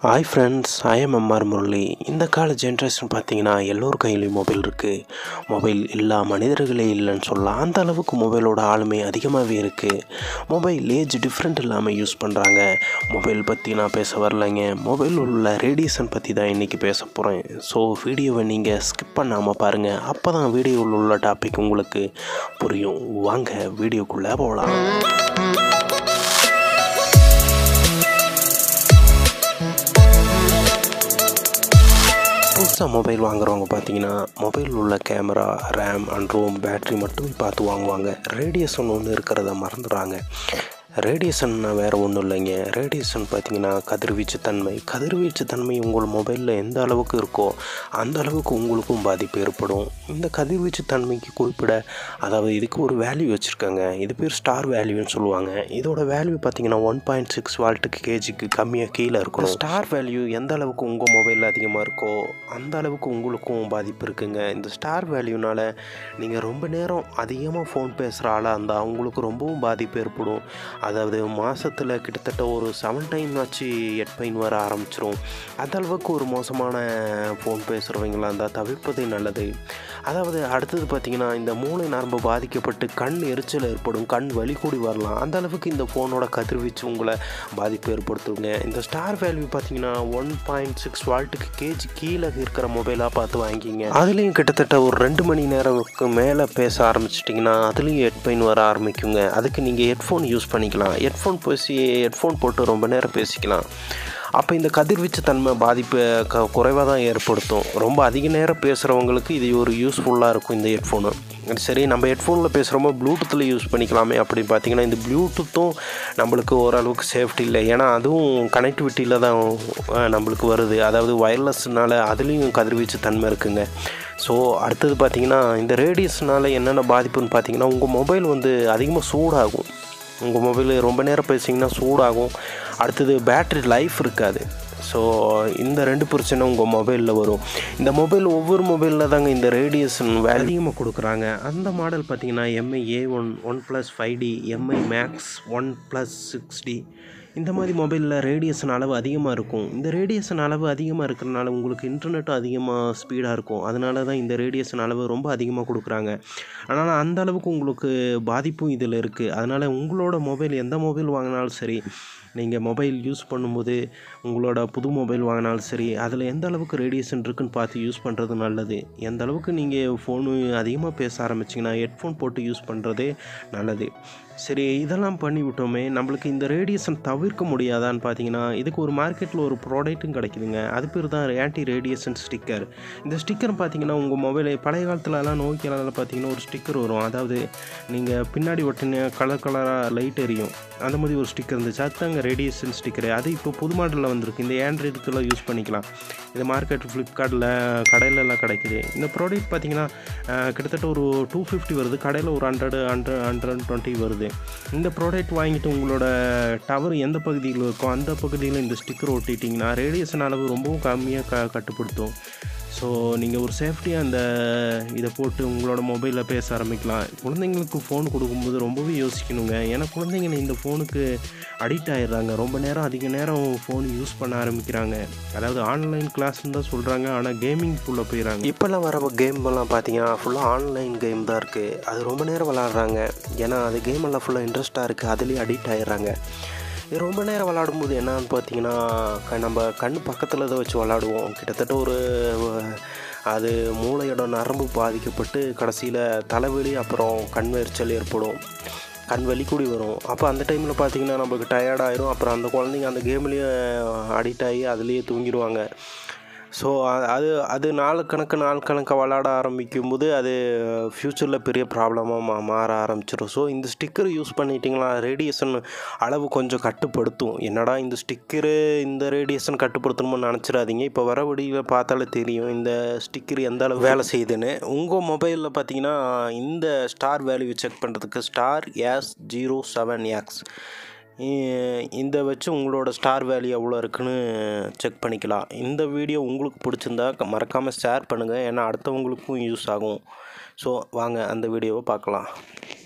hi friends I'm MR Murali இந்த கால generation பார்த்தீங்கன்னா எல்லோர் கையிலையும் மொபைல் இருக்குது மொபைல் எல்லா மனிதர்களே இல்லைன்னு சொல்லலாம் அந்த அளவுக்கு மொபைலோட ஆளுமை அதிகமாகவே இருக்குது மொபைல் ஏஜ் டிஃப்ரெண்ட் இல்லாமல் யூஸ் பண்ணுறாங்க மொபைல் பற்றி நான் பேச வரலைங்க மொபைல் உள்ள ரேடியேஷன் பற்றி தான் இன்றைக்கி பேச போகிறேன் ஸோ வீடியோவை நீங்கள் ஸ்கிப் பண்ணாமல் பாருங்கள் அப்போ தான் வீடியோவில் உள்ள டாபிக் உங்களுக்கு புரியும் வாங்க வீடியோக்குள்ளே போகலாம் புதுசாக மொபைல் வாங்குறவங்க பார்த்தீங்கன்னா மொபைல் உள்ள camera RAM and ROM battery மட்டும் பார்த்து வாங்குவாங்க ரேடியேஷன் ஒன்று இருக்கிறத மறந்துடுறாங்க ரேடியேஷன்னா வேறு ஒன்றும் இல்லைங்க ரேடியேஷன் பார்த்தீங்கன்னா கதிர்வீச்சு தன்மை கதிர்வீச்சு தன்மை உங்கள் மொபைலில் எந்த அளவுக்கு இருக்கோ அந்த அளவுக்கு உங்களுக்கும் பாதிப்பு ஏற்படும் இந்த கதிர்வீச்சு தன்மைக்கு குறிப்பிட அதாவது இதுக்கு ஒரு வேல்யூ வச்சுருக்காங்க இது பேர் ஸ்டார் வேல்யூன்னு சொல்லுவாங்க இதோட வேல்யூ பார்த்தீங்கன்னா ஒன் பாயிண்ட் சிக்ஸ் வால்ட்டுக்கு கேஜிக்கு கம்மியாக கீழே இருக்கணும் ஸ்டார் வேல்யூ எந்த அளவுக்கு உங்கள் மொபைலில் அதிகமாக இருக்கோ அந்த அளவுக்கு உங்களுக்கும் பாதிப்பு இருக்குங்க இந்த ஸ்டார் வேல்யூனால் நீங்கள் ரொம்ப நேரம் அதிகமாக ஃபோன் பேசுகிற ஆளாக இருந்தால் அவங்களுக்கு ரொம்பவும் பாதிப்பு ஏற்படும் அதாவது மாதத்தில் கிட்டத்தட்ட ஒரு செவன் டைம் ஆச்சு எட் பைன் வர ஆரம்பிச்சிரும் அந்த அளவுக்கு ஒரு மோசமான ஃபோன் பேசுகிறவங்களா இருந்தால் தவிர்ப்பதே நல்லது அதாவது அடுத்தது பார்த்திங்கன்னா இந்த மூளை நரம்பு பாதிக்கப்பட்டு கண் எரிச்சல் ஏற்படும் கண் வலி கூடி வரலாம் அந்த அளவுக்கு இந்த ஃபோனோட கதிர்வீச்சு உங்களை பாதிப்பு ஏற்படுத்துங்க இந்த ஸ்டார் வேல்யூ பார்த்தீங்கன்னா ஒன் பாயிண்ட் சிக்ஸ் வால்ட்டுக்கு கேஜி கீழே இருக்கிற மொபைலாக பார்த்து வாங்கிக்கிங்க அதுலேயும் கிட்டத்தட்ட ஒரு ரெண்டு மணி நேரத்துக்கு மேலே பேச ஆரம்பிச்சிட்டிங்கன்னா அதுலேயும் ஹெட் பெயின் வர ஆரம்பிக்குங்க அதுக்கு நீங்கள் ஹெட்ஃபோன் யூஸ் பண்ணிக்கலாம் ஹெட்ஃபோன் பேசி ஹெட்ஃபோன் போட்டு ரொம்ப நேரம் பேசிக்கலாம் அப்போ இந்த கதிர்வீச்சு தன்மை பாதிப்பை க குறைவாக தான் ஏற்படுத்தும் ரொம்ப அதிக நேரம் பேசுகிறவங்களுக்கு இது ஒரு யூஸ்ஃபுல்லாக இருக்கும் இந்த ஹெட்ஃபோனு சரி நம்ம ஹெட்ஃபோனில் பேசுகிறோமோ ப்ளூடூத்தில் யூஸ் பண்ணிக்கலாமே அப்படி பார்த்தீங்கன்னா இந்த ப்ளூடூத்தும் நம்மளுக்கு ஓரளவுக்கு சேஃப்டி இல்லை ஏன்னா அதுவும் கனெக்டிவிட்டியில் தான் நம்மளுக்கு வருது அதாவது ஒயர்லெஸ்னால அதுலேயும் கதிர்வீச்சு தன்மை இருக்குங்க ஸோ அடுத்தது பார்த்திங்கன்னா இந்த ரேடியஸ்னால் என்னென்ன பாதிப்புன்னு பார்த்தீங்கன்னா உங்கள் மொபைல் வந்து அதிகமாக சூடாகும் உங்கள் மொபைல் ரொம்ப நேரம் பேசிங்கன்னா சூடாகும் அடுத்தது பேட்ரி லைஃப் இருக்காது ஸோ இந்த ரெண்டு பிரச்சனை உங்கள் மொபைலில் வரும் இந்த மொபைல் ஒவ்வொரு மொபைலில் தாங்க இந்த ரேடியேஷன் அதிகமாக கொடுக்குறாங்க அந்த மாடல் பார்த்திங்கன்னா MI A one OnePlus five T MI max OnePlus six T இந்த மாதிரி மொபைலில் ரேடியேஷன் அளவு அதிகமாக இருக்கும் இந்த ரேடியேஷன் அளவு அதிகமாக இருக்கிறனால உங்களுக்கு இன்டர்நெட்டும் அதிகமாக ஸ்பீடாக இருக்கும் அதனால தான் இந்த ரேடியேஷன் அளவு ரொம்ப அதிகமாக கொடுக்குறாங்க அதனால் அந்த அளவுக்கு உங்களுக்கு பாதிப்பும் இதில் இருக்குது அதனால் உங்களோட மொபைல் எந்த மொபைல் வாங்கினாலும் சரி நீங்கள் மொபைல் யூஸ் பண்ணும்போது உங்களோட புது மொபைல் வாங்கினாலும் சரி அதில் எந்த அளவுக்கு ரேடியேஷன் இருக்குன்னு பார்த்து யூஸ் பண்ணுறது நல்லது எந்த அளவுக்கு நீங்கள் ஃபோனு அதிகமாக பேச ஆரம்பிச்சிங்கன்னா ஹெட்ஃபோன் போட்டு யூஸ் பண்ணுறதே நல்லது சரி இதெல்லாம் பண்ணி விட்டோமே நம்மளுக்கு இந்த ரேடியேஷன் தவிர்க்க முடியாதான்னு பார்த்தீங்கன்னா இதுக்கு ஒரு மார்க்கெட்டில் ஒரு ப்ராடக்ட்டும் கிடைக்குதுங்க அது பேர் தான் ஆன்டி ரேடியேஷன் ஸ்டிக்கர் இந்த ஸ்டிக்கர் பார்த்தீங்கன்னா உங்கள் மொபைலை பழைய காலத்துலலாம் நோக்கியால பார்த்தீங்கன்னா ஒரு ஸ்டிக்கர் வரும் அதாவது நீங்கள் பின்னாடி ஒட்டின கலர் கலராக லைட் எரியும் அந்த மாதிரி ஒரு ஸ்டிக்கர் இருந்துச்சு அதுதாங்க ரேடியேஷன் ஸ்டிக்கர் அது இப்போ புது மாடலில் வந்திருக்கு இந்த ஆண்ட்ராய்டுக்கெல்லாம் யூஸ் பண்ணிக்கலாம் இது மார்க்கெட் ஃப்ளிப்கார்ட்டில் கடையிலலாம் கிடைக்குது இந்த ப்ராடக்ட் பார்த்தீங்கன்னா கிட்டத்தட்ட ஒரு டூ ஃபிஃப்டி வருது கடையில் ஒரு ஹண்ட்ரட் ஹண்ட்ரட் ஹண்ட்ரட் டுவெண்ட்டி வருது இந்த ப்ராடக்ட் வாங்கிட்டு உங்களோட டவர் எந்த பகுதியில் இருக்கோ அந்த பகுதியில் இந்த ஸ்டிக்கர் ஒட்டிட்டிங்கன்னா ரேடியேஷன் அளவு ரொம்பவும் கம்மியாக க கட்டுப்படுத்தும் ஸோ நீங்கள் ஒரு சேஃப்டியாக அந்த இதை போட்டு உங்களோட மொபைலில் பேச ஆரம்பிக்கலாம் குழந்தைங்களுக்கு ஃபோன் கொடுக்கும்போது ரொம்பவே யோசிக்கணுங்க ஏன்னா குழந்தைங்க இந்த ஃபோனுக்கு அடிக்ட் ஆகிடுறாங்க ரொம்ப நேரம் அதிக நேரம் ஃபோன் யூஸ் பண்ண ஆரம்பிக்கிறாங்க அதாவது ஆன்லைன் கிளாஸ்ன்னு தான் சொல்கிறாங்க ஆனால் கேமிங்குள்ளே போயிடறாங்க இப்போல்லாம் வர கேம்லாம் பார்த்தீங்கன்னா ஃபுல்லாக ஆன்லைன் கேம் தான் இருக்குது அது ரொம்ப நேரம் விளாட்றாங்க ஏன்னா அது கேம் எல்லாம் ஃபுல்லாக இன்ட்ரெஸ்ட்டாக இருக்குது அதுலேயே அடிக்ட் ஆகிடுறாங்க இது ரொம்ப நேரம் விளாடும்போது என்னன்னு பார்த்தீங்கன்னா க நம்ம கண் பக்கத்தில் தான் வச்சு விளாடுவோம் கிட்டத்தட்ட ஒரு அது மூளையோட நரம்பு பாதிக்கப்பட்டு கடைசியில் தலைவலி அப்புறம் கண் எரிச்சல் ஏற்படும் கண் வலி கூடி வரும் அப்போ அந்த டைமில் பார்த்தீங்கன்னா நம்மளுக்கு டயர்ட் ஆயிரும் அப்புறம் அந்த குழந்தைங்க அந்த கேம்லேயே அடிக்ட் ஆகி அதுலேயே தூங்கிடுவாங்க ஸோ அது அது நாள் கணக்கு நாள் கணக்காக விளாட ஆரம்பிக்கும் போது அது ஃப்யூச்சரில் பெரிய ப்ராப்ளமாக மா மாற ஆரம்பிச்சிடும் ஸோ இந்த ஸ்டிக்கர் யூஸ் பண்ணிட்டிங்களா ரேடியேஷன் அளவு கொஞ்சம் கட்டுப்படுத்தும் என்னடா இந்த ஸ்டிக்கரு இந்த ரேடியேஷன் கட்டுப்படுத்தணும்னு நினச்சிடாதீங்க இப்போ வர வழியில் பார்த்தாலே தெரியும் இந்த ஸ்டிக்கர் எந்த அளவு வேலை செய்யுதுன்னு உங்கள் மொபைலில் பார்த்தீங்கன்னா இந்த ஸ்டார் வேல்யூ செக் பண்ணுறதுக்கு star S zero seven X இந்த வச்சு உங்களோட ஸ்டார் வேல்யூ எவ்வளோ இருக்குன்னு செக் பண்ணிக்கலாம் இந்த வீடியோ உங்களுக்கு பிடிச்சிருந்தா மறக்காமல் ஷேர் பண்ணுங்கள் ஏன்னா அடுத்தவங்களுக்கும் யூஸ் ஆகும் ஸோ வாங்க அந்த வீடியோவை பார்க்கலாம்